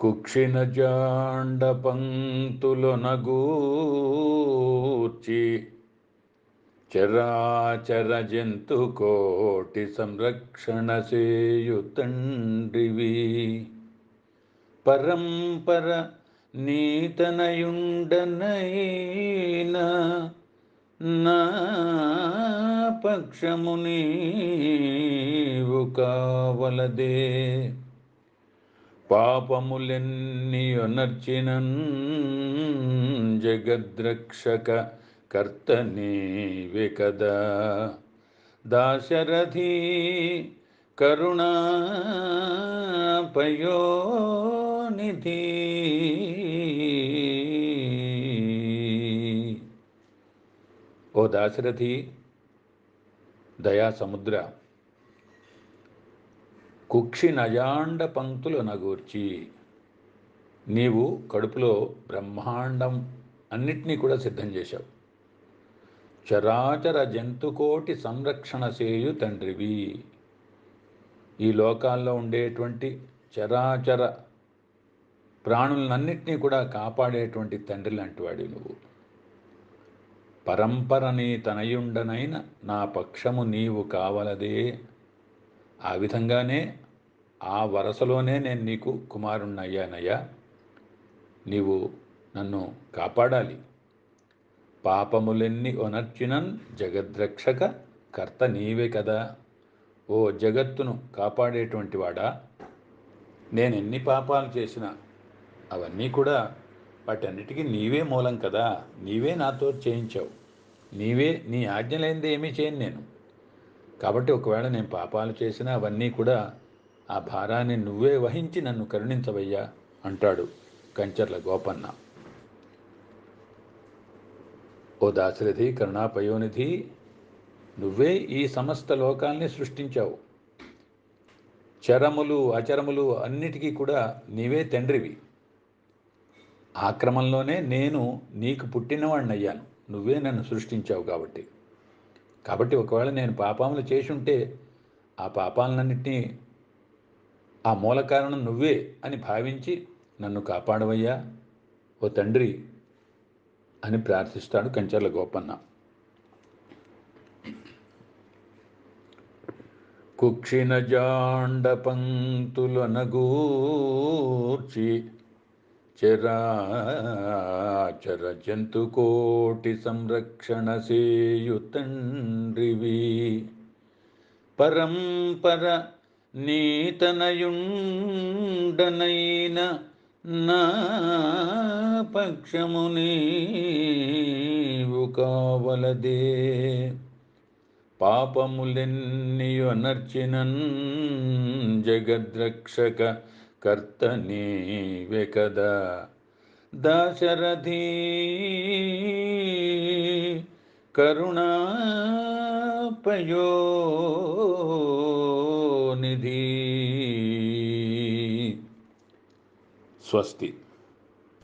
కుక్షిన జాండ పంక్తులు నగూర్చి చరాచర జంతు కోటి సంరక్షణ సేయు తండ్రివి పరంపర నీతనయుండనైన నా పక్షము నీవు కావలదే పాపములెన్ని అనర్చినన్ జగద్రక్షక కర్త నీవే కదా దాశరథి కరుణాపయోనిధి ఓ దాశరథి దయా సముద్ర కుక్షి నయాండ పంక్తులు నగూర్చి నీవు కడుపులో బ్రహ్మాండం అన్నిటినీ కూడా సిద్ధం చేశావు చరాచర జంతుకోటి సంరక్షణ చేయు తండ్రివి ఈ లోకాల్లో ఉండేటువంటి చరాచర ప్రాణులన్నింటినీ కూడా కాపాడేటువంటి తండ్రి లాంటి వాడి నువ్వు పరంపరని తనయుండనైన నా పక్షము నీవు కావలదే ఆ విధంగానే ఆ వరసలోనే నేను నీకు కుమారుణ్ణయ్యానయ్యా నీవు నన్ను కాపాడాలి పాపములెన్ని ఒనర్చినన్ జగద్రక్షక కర్త నీవే కదా ఓ జగత్తును కాపాడేటువంటి వాడా నేను ఎన్ని పాపాలు చేసినా అవన్నీ కూడా వాటన్నిటికీ నీవే మూలం కదా నీవే నాతో చేయించావు నీవే నీ ఆజ్ఞ లేనిదే ఏమీ చేయను నేను కాబట్టి ఒకవేళ నేను పాపాలు చేసినా అవన్నీ కూడా ఆ భారాన్ని నువ్వే వహించి నన్ను కరుణించవయ్యా అంటాడు కంచర్ల గోపన్న ఓ దాశరథి కరుణాపయోనిధి నువ్వే ఈ సమస్త లోకాల్ని సృష్టించావు చరములు అచరములు అన్నిటికీ కూడా నీవే తండ్రివి ఆ క్రమంలోనే నేను నీకు పుట్టినవాడినయ్యాను నువ్వే నన్ను సృష్టించావు కాబట్టి కాబట్టి ఒకవేళ నేను పాపములు చేసుంటే ఆ పాపాలన్నింటినీ ఆ మూల కారణం నువ్వే అని భావించి నన్ను కాపాడవయ్యా ఓ తండ్రి అని ప్రార్థిస్తాడు కంచర్ల గోపన్న కుక్షిన జాండ పంక్తులు నగూర్చి చరాచర జంతు కోటి సంరక్షణ సేయు తండ్రివి పరంపర నీతనయుండనైన నా పక్షము నీవు కావలదే పాపములెన్ని అనర్చినన్ జగద్రక్షక కర్త నీవే కదా దాశరథి కరుణాపయోనిధి స్వస్తి